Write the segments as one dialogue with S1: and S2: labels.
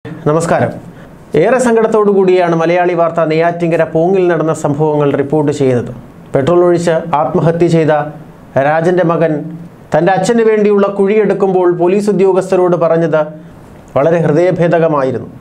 S1: നമസ്കാരം ഏറെ സങ്കടത്തോടു കൂടിയാണ് മലയാളി വാർത്ത നെയ്യാറ്റിങ്കര പോങ്ങിൽ നടന്ന സംഭവങ്ങൾ റിപ്പോർട്ട് ചെയ്യുന്നത് പെട്രോൾ ഒഴിച്ച് ആത്മഹത്യ ചെയ്ത രാജൻ്റെ മകൻ തൻ്റെ അച്ഛന് വേണ്ടിയുള്ള കുഴിയെടുക്കുമ്പോൾ പോലീസ് ഉദ്യോഗസ്ഥരോട് പറഞ്ഞത് വളരെ ഹൃദയഭേദകമായിരുന്നു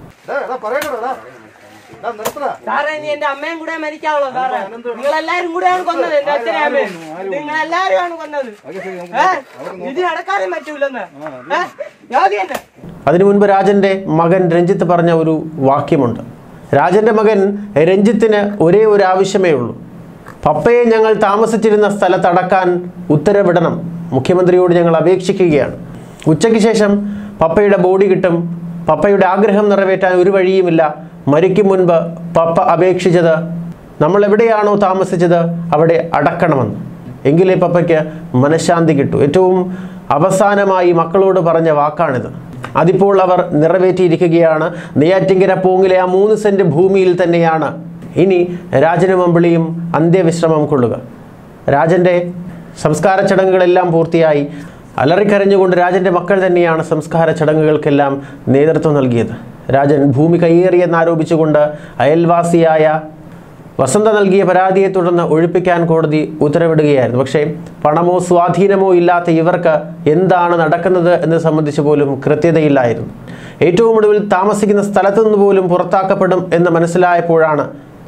S2: സാറേ ഇനി എന്റെ അമ്മയും കൂടെ മരിക്കാവുള്ളൂ സാറേ നിങ്ങളെല്ലാരും കൂടെയാണ് കൊന്നത് എന്റെ അച്ഛനെ അമ്മയും നിങ്ങളെല്ലാരും ആണ് കൊന്നത് ഏഹ് ഇത് നടക്കാനും പറ്റൂലെന്ന് ഏഹ് ജാതി തന്നെ
S1: അതിനു മുൻപ് രാജൻ്റെ മകൻ രഞ്ജിത്ത് പറഞ്ഞ ഒരു വാക്യമുണ്ട് രാജൻ്റെ മകൻ രഞ്ജിത്തിന് ഒരേ ഒരു ആവശ്യമേ ഉള്ളൂ പപ്പയെ ഞങ്ങൾ താമസിച്ചിരുന്ന സ്ഥലത്തടക്കാൻ ഉത്തരവിടണം മുഖ്യമന്ത്രിയോട് ഞങ്ങൾ അപേക്ഷിക്കുകയാണ് ഉച്ചയ്ക്ക് ശേഷം പപ്പയുടെ ബോഡി കിട്ടും പപ്പയുടെ ആഗ്രഹം നിറവേറ്റാൻ ഒരു വഴിയുമില്ല മരിക്കും മുൻപ് പപ്പ അപേക്ഷിച്ചത് നമ്മൾ എവിടെയാണോ താമസിച്ചത് അവിടെ അടക്കണമെന്ന് എങ്കിലേ പപ്പയ്ക്ക് മനഃശാന്തി കിട്ടൂ ഏറ്റവും അവസാനമായി മക്കളോട് പറഞ്ഞ വാക്കാണിത് അതിപ്പോൾ അവർ നിറവേറ്റിയിരിക്കുകയാണ് നെയ്യാറ്റിങ്കര പൂങ്ങിലെ ആ മൂന്ന് സെന്റ് ഭൂമിയിൽ തന്നെയാണ് ഇനി രാജനും അമ്പിളിയും അന്ത്യവിശ്രമം കൊള്ളുക രാജൻ്റെ സംസ്കാര ചടങ്ങുകളെല്ലാം പൂർത്തിയായി അലറിക്കരഞ്ഞുകൊണ്ട് രാജൻ്റെ മക്കൾ തന്നെയാണ് സംസ്കാര ചടങ്ങുകൾക്കെല്ലാം നേതൃത്വം നൽകിയത് രാജൻ ഭൂമി കയ്യേറിയെന്നാരോപിച്ചുകൊണ്ട് അയൽവാസിയായ വസന്ത നൽകിയ പരാതിയെ തുടർന്ന് ഒഴിപ്പിക്കാൻ കോടതി ഉത്തരവിടുകയായിരുന്നു പക്ഷേ പണമോ സ്വാധീനമോ ഇല്ലാത്ത ഇവർക്ക് എന്താണ് നടക്കുന്നത് എന്ന് സംബന്ധിച്ച് പോലും കൃത്യതയില്ലായിരുന്നു ഏറ്റവും ഒടുവിൽ താമസിക്കുന്ന സ്ഥലത്തു നിന്ന് പോലും പുറത്താക്കപ്പെടും എന്ന് മനസ്സിലായപ്പോഴാണ്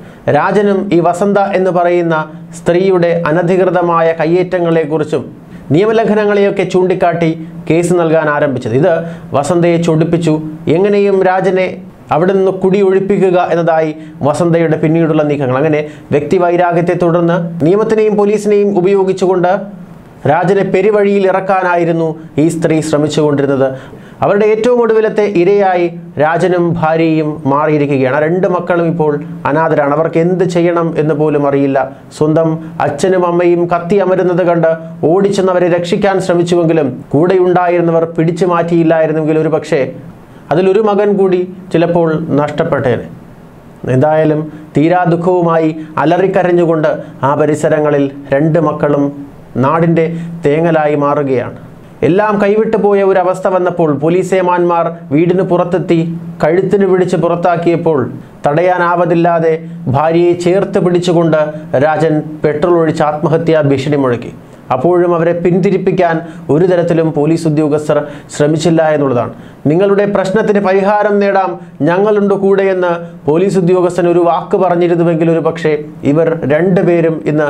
S1: രാജനും ഈ വസന്ത എന്ന് പറയുന്ന സ്ത്രീയുടെ അനധികൃതമായ കയ്യേറ്റങ്ങളെക്കുറിച്ചും നിയമലംഘനങ്ങളെയൊക്കെ ചൂണ്ടിക്കാട്ടി കേസ് നൽകാൻ ആരംഭിച്ചത് ഇത് വസന്തയെ ചൊടിപ്പിച്ചു എങ്ങനെയും രാജനെ അവിടെ നിന്ന് കുടി ഒഴിപ്പിക്കുക എന്നതായി വസന്തയുടെ പിന്നീടുള്ള നീക്കങ്ങൾ അങ്ങനെ വ്യക്തിവൈരാഗ്യത്തെ തുടർന്ന് നിയമത്തിനെയും പോലീസിനെയും ഉപയോഗിച്ചുകൊണ്ട് രാജനെ പെരുവഴിയിൽ ഇറക്കാനായിരുന്നു ഈ സ്ത്രീ ശ്രമിച്ചുകൊണ്ടിരുന്നത് അവരുടെ ഏറ്റവും ഒടുവിലത്തെ ഇരയായി രാജനും ഭാര്യയും മാറിയിരിക്കുകയാണ് ആ രണ്ട് മക്കളും ഇപ്പോൾ അനാഥരാണ് അവർക്ക് എന്ത് ചെയ്യണം എന്ന് പോലും അറിയില്ല സ്വന്തം അച്ഛനും അമ്മയും കത്തി അമരുന്നത് കണ്ട് ഓടിച്ചെന്നവരെ രക്ഷിക്കാൻ ശ്രമിച്ചുവെങ്കിലും കൂടെയുണ്ടായിരുന്നവർ പിടിച്ചു മാറ്റിയില്ലായിരുന്നെങ്കിൽ ഒരു പക്ഷേ അതിലൊരു മകൻ കൂടി ചിലപ്പോൾ നഷ്ടപ്പെട്ടേനെ എന്തായാലും തീരാ ദുഃഖവുമായി അലറിക്കരഞ്ഞുകൊണ്ട് ആ പരിസരങ്ങളിൽ രണ്ട് മക്കളും നാടിൻ്റെ തേങ്ങലായി മാറുകയാണ് എല്ലാം കൈവിട്ടു പോയ ഒരു അവസ്ഥ വന്നപ്പോൾ പോലീസ് ഏമാന്മാർ വീടിന് പുറത്തെത്തി കഴുത്തിന് പിടിച്ച് പുറത്താക്കിയപ്പോൾ തടയാനാവതില്ലാതെ ഭാര്യയെ ചേർത്ത് പിടിച്ചുകൊണ്ട് രാജൻ പെട്രോൾ ഒഴിച്ച് ആത്മഹത്യാ ഭീഷണി മുഴക്കി അപ്പോഴും അവരെ പിന്തിരിപ്പിക്കാൻ ഒരു തരത്തിലും പോലീസ് ഉദ്യോഗസ്ഥർ ശ്രമിച്ചില്ല എന്നുള്ളതാണ് നിങ്ങളുടെ പ്രശ്നത്തിന് പരിഹാരം നേടാം ഞങ്ങളുണ്ട് കൂടെയെന്ന് പോലീസ് ഉദ്യോഗസ്ഥൻ ഒരു വാക്ക് പറഞ്ഞിരുന്നുവെങ്കിൽ ഒരു പക്ഷേ ഇവർ രണ്ടുപേരും ഇന്ന്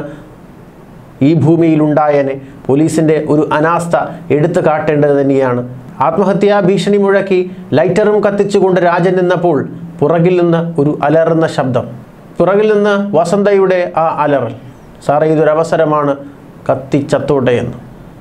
S1: ഈ ഭൂമിയിൽ ഉണ്ടായേനെ പോലീസിൻ്റെ ഒരു അനാസ്ഥ എടുത്തു കാട്ടേണ്ടത് തന്നെയാണ് ആത്മഹത്യാ ഭീഷണി മുഴക്കി ലൈറ്ററും കത്തിച്ചുകൊണ്ട് രാജൻ നിന്നപ്പോൾ പുറകിൽ നിന്ന് ഒരു അലറുന്ന ശബ്ദം പുറകിൽ നിന്ന് വസന്തയുടെ ആ അലറൽ സാറേ ഇതൊരവസരമാണ് കത്തിച്ചത്തോട്ടെ എന്ന്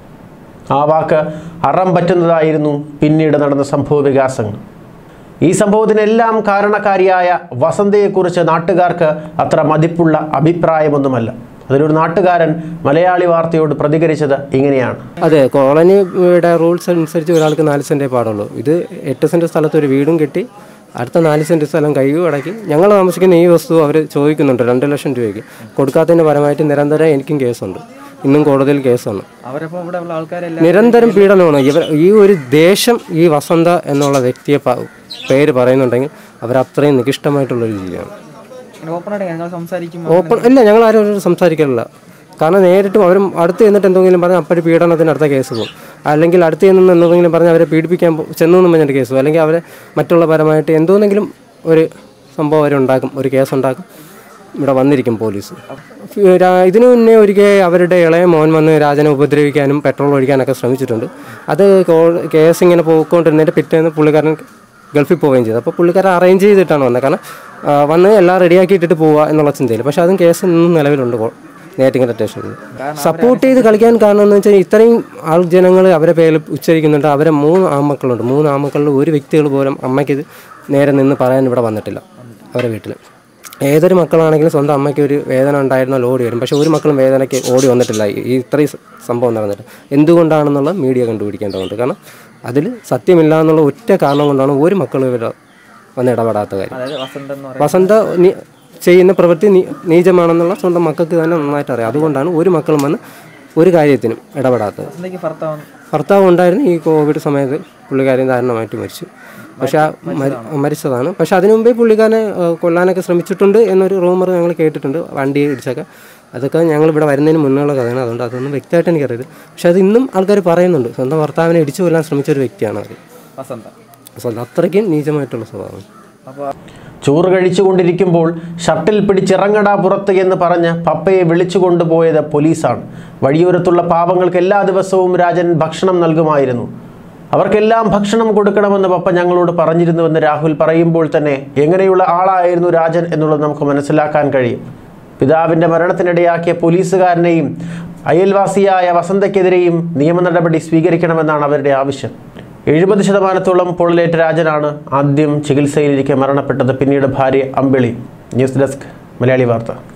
S1: ആ വാക്ക് അറം പറ്റുന്നതായിരുന്നു പിന്നീട് നടന്ന സംഭവ വികാസങ്ങൾ ഈ സംഭവത്തിനെല്ലാം കാരണക്കാരിയായ വസന്തയെക്കുറിച്ച് നാട്ടുകാർക്ക് അത്ര മതിപ്പുള്ള അഭിപ്രായമൊന്നുമല്ല അതിലൊരു നാട്ടുകാരൻ മലയാളി വാർത്തയോട് പ്രതികരിച്ചത് ഇങ്ങനെയാണ്
S3: അതെ കോളനിയുടെ റൂൾസ് അനുസരിച്ച് ഒരാൾക്ക് നാല് സെൻറ്റേ പാടുള്ളൂ ഇത് എട്ട് സെൻറ്റ് സ്ഥലത്ത് ഒരു വീടും കെട്ടി അടുത്ത നാല് സെൻറ്റ് സ്ഥലം കൈയും അടക്കി ഞങ്ങൾ താമസിക്കുന്ന ഈ വസ്തു അവർ ചോദിക്കുന്നുണ്ട് രണ്ട് ലക്ഷം രൂപയ്ക്ക് കൊടുക്കാത്തതിൻ്റെ പരമായിട്ട് നിരന്തരം എനിക്കും കേസുണ്ട് ഇന്നും കോടതിയിൽ കേസാണ്
S4: അവരപ്പോൾ ഇവിടെ ഉള്ള ആൾക്കാരെല്ലാം
S3: നിരന്തരം പീഡനമാണ് ഇവർ ഈ ഒരു ദേശം ഈ വസന്ത എന്നുള്ള വ്യക്തിയെ പ- പേര് പറയുന്നുണ്ടെങ്കിൽ അവരത്രയും നികിഷ്ടമായിട്ടുള്ളൊരു ജീവിയാണ്
S4: ഓപ്പണായിട്ട് ഞങ്ങൾ സംസാരിക്കും
S3: ഓപ്പൺ ഇല്ല ഞങ്ങൾ ആരും അവരോട് സംസാരിക്കാറില്ല കാരണം നേരിട്ടും അവരും അടുത്ത് ചെന്നിട്ട് എന്തെങ്കിലും പറഞ്ഞാൽ അപ്പോഴും പീഡനത്തിന് അടുത്ത കേസ് പോകും അല്ലെങ്കിൽ അടുത്ത് ചെന്ന് എന്തെങ്കിലും പറഞ്ഞാൽ അവരെ പീഡിപ്പിക്കാൻ പോ- ചെന്നു എന്ന് പറഞ്ഞിട്ട് കേസ് പോകും അല്ലെങ്കിൽ അവരെ മറ്റുള്ള പരമായിട്ട് എന്തോന്നെങ്കിലും ഒരു സംഭവം അവരുണ്ടാക്കും ഒരു കേസ് ഉണ്ടാക്കും ഇവിടെ വന്നിരിക്കും പോലീസ് രാ- ഇതിനു മുന്നേ ഒരിക്കൽ അവരുടെ ഇളയ മോൻ വന്ന് രാജനെ ഉപദ്രവിക്കാനും പെട്രോൾ ഒഴിക്കാനൊക്കെ ശ്രമിച്ചിട്ടുണ്ട് അത് കോ- കേസ് ഇങ്ങനെ പോയിക്കൊണ്ടിരുന്നതിൻ്റെ പിറ്റേന്ന് പുള്ളിക്കാരൻ ഗൾഫിൽ പോവുകയും ചെയ്തു അപ്പോൾ പുള്ളിക്കാരൻ അറേഞ്ച് ചെയ്തിട്ടാണ് വന്നത് കാരണം ആ, വന്ന് എല്ലാം റെഡിയാക്കി ഇട്ടിട്ട് പോവുക എന്നുള്ള ചിന്തയിൽ പക്ഷേ അതും കേസ് ഇന്നും നിലവിലുണ്ട് കോ- നെയ്യാറ്റിൻകര സ്റ്റേഷനിൽ സപ്പോർട്ട് ചെയ്ത് കളിക്കാൻ കാരണം എന്ന് വെച്ചാൽ ഇത്രയും ആൾ ജനങ്ങൾ അവരെ പേരിൽ ഉച്ചരിക്കുന്നുണ്ട് അവരെ മൂന്ന് ആൺമക്കളുണ്ട് മൂന്ന് ആൺമക്കളിൽ ഒരു വ്യക്തികൾ പോലും അമ്മയ്ക്ക് ഇത് നേരെ നിന്ന് പറയാൻ ഇവിടെ വന്നിട്ടില്ല അവരുടെ വീട്ടിൽ ഏതൊരു മക്കളാണെങ്കിലും സ്വന്തം അമ്മയ്ക്ക് ഒരു വേദന ഉണ്ടായിരുന്നാൽ ഓടി വരും പക്ഷേ ഒരു മക്കളും വേദനയ്ക്ക് ഓടി വന്നിട്ടില്ല ഈ ഈ ഇത്രയും സ- സംഭവം നടന്നിട്ട് എന്തുകൊണ്ടാണെന്നുള്ള മീഡിയ കണ്ടുപിടിക്കേണ്ടതുണ്ട് കാരണം അതിൽ സത്യമില്ല എന്നുള്ള ഒറ്റ കാരണം കൊണ്ടാണ് ഒരു മക്കളും ഇവർ വന്ന് ഇടപെടാത്ത കാര്യം
S4: അതായത് വസന്ത് എന്ന് പറയുന്നത്
S3: വസന്ത നീ- ചെയ്യുന്ന പ്രവൃത്തി നീ- നീചമാണെന്നുള്ള സ്വന്തം മക്കൾക്ക് തന്നെ നന്നായിട്ട് അറിയാം അതുകൊണ്ടാണ് ഒരു മക്കളും വന്ന് ഒരു കാര്യത്തിനും ഇടപെടാത്തത്
S4: വസന്തയ്ക്ക് ഭർത്താവ്
S3: ഭർത്താവ് ഉണ്ടായിരുന്നു ഈ കോവിഡ് സമയത്ത് പുള്ളിക്കാരൻ ദാരുണമായിട്ട് മരിച്ചു പക്ഷെ ആ മരി- മരിച്ചതാണ് പക്ഷെ അതിനു മുമ്പേ പുള്ളിക്കാരനെ ആ, കൊല്ലാനൊക്കെ ശ്രമിച്ചിട്ടുണ്ട് എന്നൊരു റൂമർ ഞങ്ങൾ കേട്ടിട്ടുണ്ട് വണ്ടി ഇടിച്ചൊക്കെ അതൊക്കെ ഞങ്ങൾ ഇവിടെ വരുന്നതിന് മുന്നുള്ള കഥയാണ് അതുകൊണ്ട് അതൊന്നും വ്യക്തമായിട്ട് എനിക്കറിയില്ല പക്ഷെ അത് ഇന്നും ആൾക്കാർ പറയുന്നുണ്ട് സ്വന്തം ഭർത്താവിനെ ഇടിച്ചു കൊല്ലാൻ ശ്രമിച്ച ഒരു വ്യക്തിയാണ് അവർ
S4: വസന്ത
S3: സ്വന്തം അത്രയ്ക്കും നീചമായിട്ടുള്ള സ്വഭാവം
S4: അപ്പോൾ
S1: ചോറ് കഴിച്ചുകൊണ്ടിരിക്കുമ്പോൾ ഷട്ടിൽ പിടിച്ചിറങ്ങടാ പുറത്ത് എന്ന് പറഞ്ഞ് പപ്പയെ വിളിച്ചു കൊണ്ടുപോയത് പോലീസാണ് വഴിയോരത്തുള്ള പാവങ്ങൾക്ക് എല്ലാ ദിവസവും രാജൻ ഭക്ഷണം നൽകുമായിരുന്നു അവർക്കെല്ലാം ഭക്ഷണം കൊടുക്കണമെന്ന് പപ്പ ഞങ്ങളോട് പറഞ്ഞിരുന്നുവെന്ന് രാഹുൽ പറയുമ്പോൾ തന്നെ എങ്ങനെയുള്ള ആളായിരുന്നു രാജൻ എന്നുള്ളത് നമുക്ക് മനസ്സിലാക്കാൻ കഴിയും പിതാവിൻ്റെ മരണത്തിനിടയാക്കിയ പോലീസുകാരനെയും അയൽവാസിയായ വസന്തയ്ക്കെതിരെയും നിയമ നടപടി സ്വീകരിക്കണമെന്നാണ് അവരുടെ ആവശ്യം എഴുപത് ശതമാനത്തോളം പൊള്ളലേറ്റ രാജനാണ് ആദ്യം ചികിത്സയിലിരിക്കെ മരണപ്പെട്ടത് പിന്നീട് ഭാര്യ അമ്പിളി ന്യൂസ് ഡെസ്ക് മലയാളി വാർത്ത